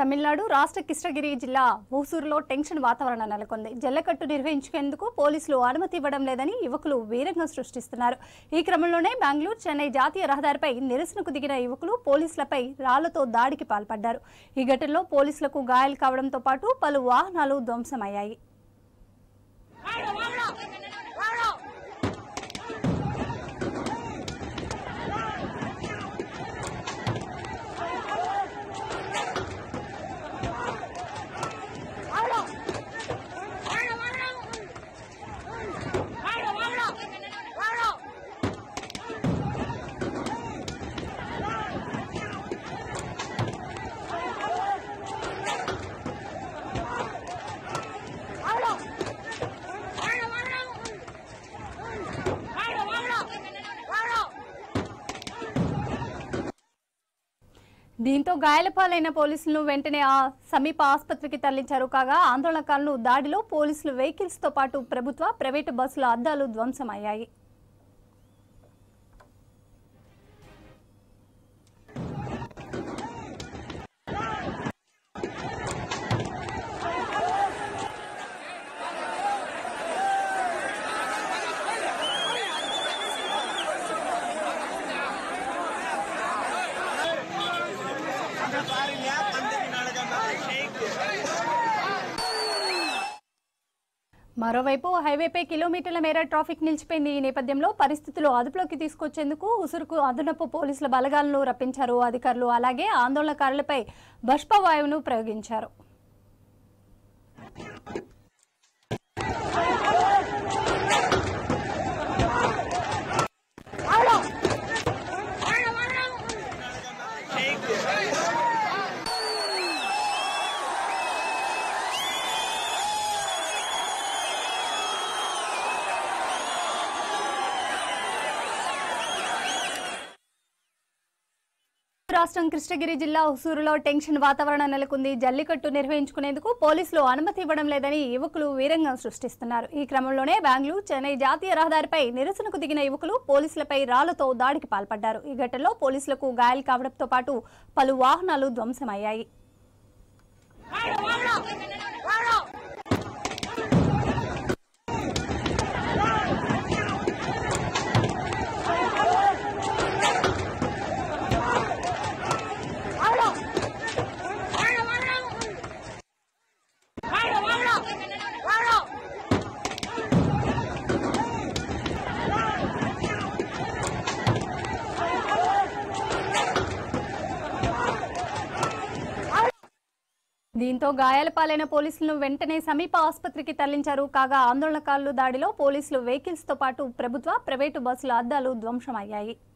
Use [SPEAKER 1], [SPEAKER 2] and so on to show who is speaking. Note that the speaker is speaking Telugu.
[SPEAKER 1] తమిళనాడు రాష్ట్ర కృష్ణగిరి జిల్లా ఊసూరులో టెన్షన్ వాతావరణం నెలకొంది జల్లకట్టు నిర్వహించేందుకు పోలీసులు అనుమతి ఇవ్వడం లేదని యువకులు వీరంగం సృష్టిస్తున్నారు ఈ క్రమంలోనే బెంగళూరు చెన్నై జాతీయ రహదారిపై నిరసనకు దిగిన యువకులు పోలీసులపై రాళ్లతో దాడికి పాల్పడ్డారు ఈ ఘటనలో పోలీసులకు గాయాలు కావడంతో పాటు పలు వాహనాలు ధ్వంసమయ్యాయి దీంతో గాయాలపాలైన పోలీసులను వెంటనే ఆ సమీప ఆసుపత్రికి తరలించారు కాగా ఆందోళనకారులు దాడిలో పోలీసులు వెహికల్స్ తో పాటు ప్రభుత్వ ప్రైవేటు బస్సుల అద్దాలు ధ్వంసమయ్యాయి మరోవైపు హైవేపై కిలోమీటర్ల మేర ట్రాఫిక్ నిలిచిపోయింది ఈ నేపథ్యంలో పరిస్థితులు అదుపులోకి తీసుకొచ్చేందుకు ఉసురుకు అదనపు పోలీసుల బలగాలను రప్పించారు అధికారులు అలాగే ఆందోళనకారులపై బాష్పవాయువును ప్రయోగించారు రాష్ట్రం కృష్ణగిరి జిల్లా హుసూరులో టెన్షన్ వాతావరణం నెలకొంది జల్లికట్టు నిర్వహించుకునేందుకు పోలీసులు అనుమతి ఇవ్వడం లేదని యువకులు వీరంగం సృష్టిస్తున్నారు ఈ క్రమంలోనే బెంగళూరు చెన్నై జాతీయ రహదారిపై నిరసనకు దిగిన యువకులు పోలీసులపై రాళ్లతో దాడికి పాల్పడ్డారు ఈ ఘటనలో పోలీసులకు గాయాలు కావడంతో పాటు పలు వాహనాలు ధ్వంసమయ్యాయి దీంతో గాయాల పాలైన పోలీసులను వెంటనే సమీప ఆసుపత్రికి తరలించారు కాగా ఆందోళనకారులు దాడిలో పోలీసులు వెహికల్స్ తో పాటు ప్రభుత్వ ప్రైవేటు బస్సుల అద్దాలు ధ్వంసమయ్యాయి